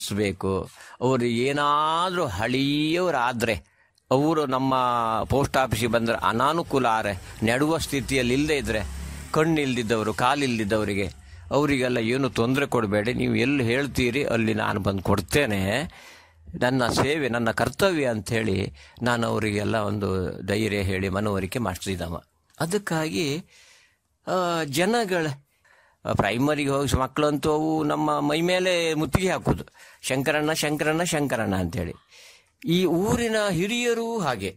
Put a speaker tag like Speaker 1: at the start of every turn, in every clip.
Speaker 1: ಬೇಕು ಅವರು ಏನಾದರೂ ಹಳಿಯವರಾದರೆ ಅವರು ನಮ್ಮ ಪೋಸ್ಟ್ ಆಫೀಸಿಗೆ ಬಂದರೆ ಅನಾನುಕೂಲ ಆರೆ ನೆಡುವ ಸ್ಥಿತಿಯಲ್ಲಿ ಇಲ್ಲದೆ ಇದ್ದರೆ ಕಣ್ಣಿಲ್ದಿದ್ದವರು ಕಾಲಿಲ್ದಿದ್ದವರಿಗೆ ಅವರಿಗೆಲ್ಲ ಏನು ತೊಂದರೆ ಕೊಡಬೇಡಿ ನೀವು ಎಲ್ಲಿ ಹೇಳ್ತೀರಿ ಅಲ್ಲಿ ನಾನು ಬಂದು ಕೊಡ್ತೇನೆ ನನ್ನ ಸೇವೆ ನನ್ನ ಕರ್ತವ್ಯ ಅಂಥೇಳಿ ನಾನು ಅವರಿಗೆಲ್ಲ ಒಂದು ಧೈರ್ಯ ಹೇಳಿ ಮನವರಿಕೆ ಮಾಡಿಸಿದವ ಅದಕ್ಕಾಗಿ ಆ, ಜನಗಳ ಪ್ರೈಮರಿಗೆ ಹೋಗಿ ಮಕ್ಕಳಂತೂ ಅವು ನಮ್ಮ ಮೈ ಮೇಲೆ ಮುತ್ತಿಗೆ ಹಾಕೋದು ಶಂಕರಣ್ಣ ಶಂಕರಣ್ಣ ಶಂಕರಣ್ಣ ಅಂತೇಳಿ ಈ ಊರಿನ ಹಿರಿಯರು ಹಾಗೆ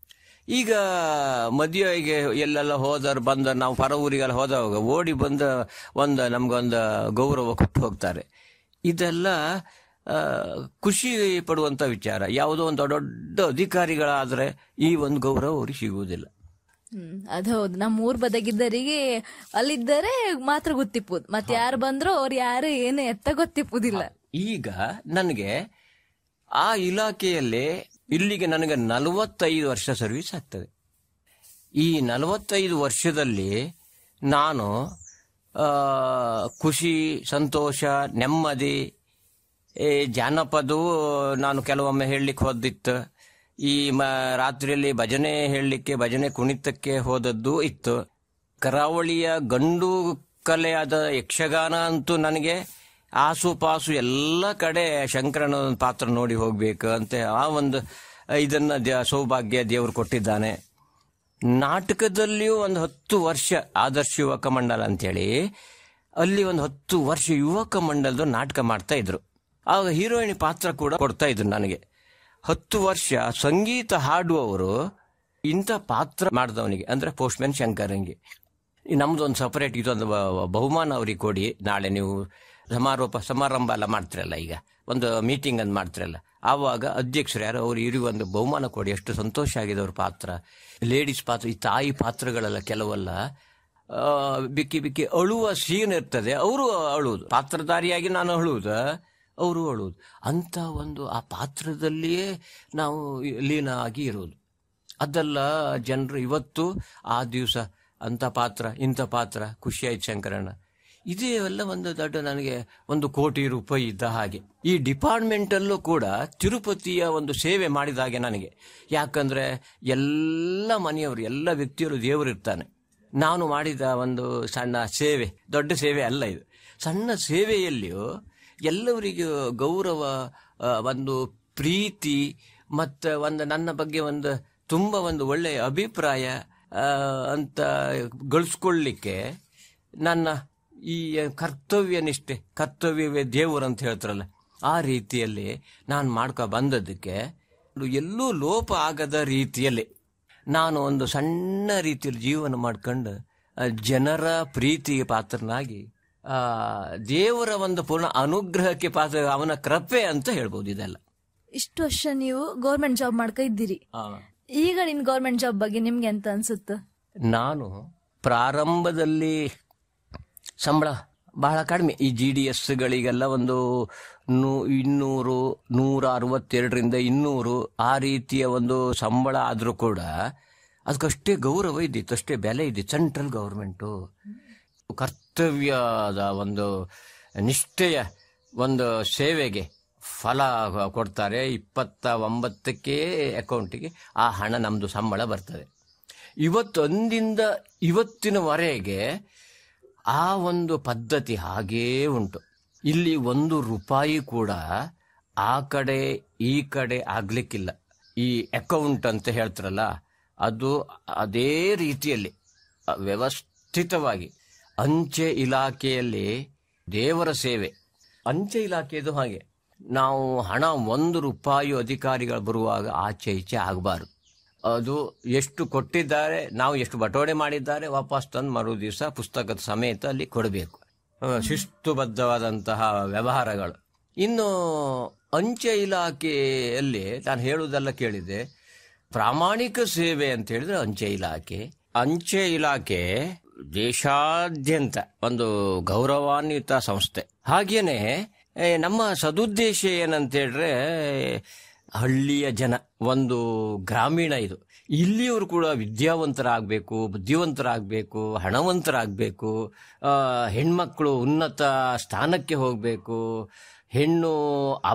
Speaker 1: ಈಗ ಮದುವೆಗೆ ಎಲ್ಲೆಲ್ಲ ಹೋದವ್ರು ಬಂದ ನಾವು ಪರ ಊರಿಗೆಲ್ಲ ಹೋದವಾಗ ಓಡಿ ಬಂದ ಒಂದು ನಮ್ಗೊಂದು ಗೌರವ ಕೊಟ್ಟು ಹೋಗ್ತಾರೆ ಇದೆಲ್ಲ ಆ, ಖುಷಿ ಪಡುವಂಥ ವಿಚಾರ ಯಾವುದೋ ಒಂದು ದೊಡ್ಡ ದೊಡ್ಡ ಅಧಿಕಾರಿಗಳಾದರೆ ಈ ಒಂದು ಗೌರವ ಅವ್ರಿಗೆ ಸಿಗುವುದಿಲ್ಲ
Speaker 2: ಹ್ಮ್ ಅದ್ ಹೌದು ನಮ್ಮ ಊರ್ ಬದಗಿದ್ದರಿಗೆ ಅಲ್ಲಿದ್ದರೆ ಮಾತ್ರ ಗೊತ್ತಿಪ್ಪುದು ಮತ್ತೆ ಯಾರು ಬಂದ್ರು ಅವ್ರು ಯಾರು ಏನು ಎತ್ತ ಗೊತ್ತಿಪ್ಪುದಿಲ್ಲ
Speaker 1: ಈಗ ನನಗೆ ಆ ಇಲಾಖೆಯಲ್ಲಿ ಇಲ್ಲಿಗೆ ನನಗೆ ನಲವತ್ತೈದು ವರ್ಷ ಸರ್ವಿಸ್ ಆಗ್ತದೆ ಈ ನಲವತ್ತೈದು ವರ್ಷದಲ್ಲಿ ನಾನು ಆ, ಖುಷಿ ಸಂತೋಷ ನೆಮ್ಮದಿ ಈ ಜಾನಪದವು ನಾನು ಕೆಲವೊಮ್ಮೆ ಹೇಳಲಿಕ್ಕೆ ಹೋದಿತ್ತು ಈ ಮ ರಾತ್ರಿಯಲ್ಲಿ ಭಜನೆ ಹೇಳಲಿಕ್ಕೆ ಭಜನೆ ಕುಣಿತಕ್ಕೆ ಹೋದದ್ದು ಇತ್ತು ಕರಾವಳಿಯ ಗಂಡು ಕಲೆಯಾದ ಯಕ್ಷಗಾನ ಅಂತೂ ನನಗೆ ಆಸುಪಾಸು ಎಲ್ಲ ಕಡೆ ಶಂಕರನ ಒಂದು ಪಾತ್ರ ನೋಡಿ ಹೋಗ್ಬೇಕು ಅಂತ ಆ ಒಂದು ಇದನ್ನ ದ- ಸೌಭಾಗ್ಯ ದೇವರು ಕೊಟ್ಟಿದ್ದಾನೆ ನಾಟಕದಲ್ಲಿಯೂ ಒಂದು ಹತ್ತು ವರ್ಷ ಆದರ್ಶ ಯುವಕ ಮಂಡಲ ಅಂತೇಳಿ ಅಲ್ಲಿ ಒಂದು ಹತ್ತು ವರ್ಷ ಯುವಕ ಮಂಡಲದ ನಾಟಕ ಮಾಡ್ತಾ ಇದ್ರು ಆಗ ಹೀರೋಯಿನ್ ಪಾತ್ರ ಕೂಡ ಕೊಡ್ತಾ ಇದ್ರು ನನಗೆ ಹತ್ತು ವರ್ಷ ಸಂಗೀತ ಹಾಡುವವರು ಇಂಥ ಪಾತ್ರ ಮಾಡಿದವನಿಗೆ ಅಂದ್ರೆ ಪೋಸ್ಟ್ಮ್ಯಾನ್ ಶಂಕರಂಗೆ ಈ ನಮ್ದು ಒಂದು ಸಪರೇಟ್ ಇದೊಂದು ಬ- ಬಹುಮಾನ ಅವ್ರಿಗೆ ಕೊಡಿ ನಾಳೆ ನೀವು ಸಮಾರೋಪ ಸಮಾರಂಭ ಎಲ್ಲ ಮಾಡ್ತಿರಲ್ಲ ಈಗ ಒಂದು ಮೀಟಿಂಗ್ ಅಂತ ಮಾಡ್ತಿರಲ್ಲ ಆವಾಗ ಅಧ್ಯಕ್ಷರು ಯಾರು ಅವ್ರು ಇವ್ರಿಗೆ ಒಂದು ಬಹುಮಾನ ಕೊಡಿ ಎಷ್ಟು ಸಂತೋಷ ಆಗಿದೆ ಅವ್ರ ಪಾತ್ರ ಲೇಡೀಸ್ ಪಾತ್ರ ಈ ತಾಯಿ ಪಾತ್ರಗಳೆಲ್ಲ ಕೆಲವೆಲ್ಲ ಆ, ಬಿಕ್ಕಿ ಬಿಕ್ಕಿ ಅಳುವ ಸೀನ್ ಇರ್ತದೆ ಅವರು ಅಳುವುದು ಪಾತ್ರಧಾರಿಯಾಗಿ ನಾನು ಅಳುವುದು ಅವರು ಅಳುವುದು ಅಂತ ಒಂದು ಆ ಪಾತ್ರದಲ್ಲಿಯೇ ನಾವು ಲೀನ ಆಗಿ ಇರುವುದು ಅದೆಲ್ಲ ಜನರು ಇವತ್ತು ಆ ದಿವಸ ಅಂಥ ಪಾತ್ರ ಇಂಥ ಪಾತ್ರ ಖುಷಿ ಆಯ್ತು ಶಂಕರಣ್ಣ ಇದೇ ಎಲ್ಲ ಒಂದು ದೊಡ್ಡ ನನಗೆ ಒಂದು ಕೋಟಿ ರೂಪಾಯಿ ಇದ್ದ ಹಾಗೆ ಈ ಡಿಪಾರ್ಟ್ಮೆಂಟಲ್ಲೂ ಕೂಡ ತಿರುಪತಿಯ ಒಂದು ಸೇವೆ ಮಾಡಿದ ಹಾಗೆ ನನಗೆ ಯಾಕಂದ್ರೆ ಎಲ್ಲ ಮನೆಯವರು ಎಲ್ಲ ವ್ಯಕ್ತಿಯರು ದೇವರು ಇರ್ತಾನೆ ನಾನು ಮಾಡಿದ ಒಂದು ಸಣ್ಣ ಸೇವೆ ದೊಡ್ಡ ಸೇವೆ ಅಲ್ಲ ಇದು ಸಣ್ಣ ಸೇವೆಯಲ್ಲಿಯೂ ಎಲ್ಲರಿಗೂ ಗೌರವ ಆ, ಒಂದು ಪ್ರೀತಿ ಮತ್ತು ಒಂದು ನನ್ನ ಬಗ್ಗೆ ಒಂದು ತುಂಬ ಒಂದು ಒಳ್ಳೆಯ ಅಭಿಪ್ರಾಯ ಆ, ಅಂತ ಗಳಿಸ್ಕೊಳ್ಳಿಕ್ಕೆ ನನ್ನ ಈ ಕರ್ತವ್ಯ ನಿಷ್ಠೆ ಕರ್ತವ್ಯವೇ ದೇವರು ಅಂತ ಹೇಳ್ತಾರಲ್ಲ ಆ ರೀತಿಯಲ್ಲಿ ನಾನು ಮಾಡ್ಕೊ ಬಂದದ್ದಕ್ಕೆ ಎಲ್ಲೂ ಲೋಪ ಆಗದ ರೀತಿಯಲ್ಲಿ ನಾನು ಒಂದು ಸಣ್ಣ ರೀತಿಯಲ್ಲಿ ಜೀವನ ಮಾಡ್ಕೊಂಡು ಆ, ಜನರ ಪ್ರೀತಿಗೆ ಪಾತ್ರನಾಗಿ ಆ, ದೇವರ ಒಂದು ಪೂರ್ಣ ಅನುಗ್ರಹಕ್ಕೆ ಪಾತ್ರ ಅವನ ಕೃಪೆ ಅಂತ ಹೇಳ್ಬೋದು ಇದೆಲ್ಲ
Speaker 2: ಇಷ್ಟು ವರ್ಷ ನೀವು ಗೌರ್ಮೆಂಟ್ ಜಾಬ್ ಮಾಡ್ಕೊ ಇದ್ದೀರಿ ಈಗ ನಿನ್ ಗೌರ್ಮೆಂಟ್ ಜಾಬ್ ಬಗ್ಗೆ ನಿಮ್ಗೆ ಎಂತ ಅನ್ಸುತ್ತ
Speaker 1: ನಾನು ಪ್ರಾರಂಭದಲ್ಲಿ ಸಂಬಳ ಬಹಳ ಕಡಿಮೆ ಈ ಜಿ ಡಿ ಎಸ್ಗಳಿಗೆಲ್ಲ ಒಂದು ನೂ ಇನ್ನೂರು ನೂರ ಅರವತ್ತೆರಡರಿಂದ ಇನ್ನೂರು ಆ ರೀತಿಯ ಒಂದು ಸಂಬಳ ಆದರೂ ಕೂಡ ಅದಕ್ಕಷ್ಟೇ ಗೌರವ ಇದ್ದಿತ್ತು ಅಷ್ಟೇ ಬೆಲೆ ಇದ್ದಿತ್ತು ಸೆಂಟ್ರಲ್ ಗೌರ್ಮೆಂಟು ಕರ್ತವ್ಯದ ಒಂದು ನಿಷ್ಠೆಯ ಒಂದು ಸೇವೆಗೆ ಫಲ ಕೊಡ್ತಾರೆ ಇಪ್ಪತ್ತ ಒಂಬತ್ತಕ್ಕೆ ಅಕೌಂಟಿಗೆ ಆ ಹಣ ನಮ್ಮದು ಸಂಬಳ ಬರ್ತದೆ ಇವತ್ತೊಂದಿಂದ ಇವತ್ತಿನವರೆಗೆ ಆ ಒಂದು ಪದ್ಧತಿ ಹಾಗೇ ಉಂಟು ಇಲ್ಲಿ ಒಂದು ರೂಪಾಯಿ ಕೂಡ ಆ ಕಡೆ ಈ ಕಡೆ ಆಗ್ಲಿಕ್ಕಿಲ್ಲ ಈ ಅಕೌಂಟ್ ಅಂತ ಹೇಳ್ತಾರಲ್ಲ ಅದು ಅದೇ ರೀತಿಯಲ್ಲಿ ಅ, ವ್ಯವಸ್ಥಿತವಾಗಿ ಅಂಚೆ ಇಲಾಖೆಯಲ್ಲಿ ದೇವರ ಸೇವೆ ಅಂಚೆ ಇಲಾಖೆದು ಹಾಗೆ ನಾವು ಹಣ ಒಂದು ರೂಪಾಯಿ ಅಧಿಕಾರಿಗಳು ಬರುವಾಗ ಆಚೆ ಈಚೆ ಆಗಬಾರ್ದು ಅದು ಎಷ್ಟು ಕೊಟ್ಟಿದ್ದಾರೆ ನಾವು ಎಷ್ಟು ಬಟೋಡೆ ಮಾಡಿದ್ದಾರೆ ವಾಪಸ್ ತಂದು ಮರು ದಿವಸ ಪುಸ್ತಕದ ಸಮೇತ ಅಲ್ಲಿ ಕೊಡಬೇಕು ಆ, ಶಿಸ್ತುಬದ್ಧವಾದಂತಹ ವ್ಯವಹಾರಗಳು ಇನ್ನು ಅಂಚೆ ಇಲಾಖೆಯಲ್ಲಿ ನಾನು ಹೇಳುವುದೆಲ್ಲ ಕೇಳಿದೆ ಪ್ರಾಮಾಣಿಕ ಸೇವೆ ಅಂತ ಹೇಳಿದ್ರೆ ಅಂಚೆ ಇಲಾಖೆ ಅಂಚೆ ಇಲಾಖೆ ದೇಶಾದ್ಯಂತ ಒಂದು ಗೌರವಾನ್ವಿತ ಸಂಸ್ಥೆ ಹಾಗೇನೆ ಏ, ನಮ್ಮ ಸದುದ್ದೇಶ ಏನಂತ ಹೇಳಿದ್ರೆ ಹಳ್ಳಿಯ ಜನ ಒಂದು ಗ್ರಾಮೀಣ ಇದು ಇಲ್ಲಿಯವರು ಕೂಡ ವಿದ್ಯಾವಂತರಾಗಬೇಕು ಬುದ್ಧಿವಂತರಾಗಬೇಕು ಹಣವಂತರಾಗಬೇಕು ಹೆಣ್ಮಕ್ಳು ಉನ್ನತ ಸ್ಥಾನಕ್ಕೆ ಹೋಗಬೇಕು ಹೆಣ್ಣು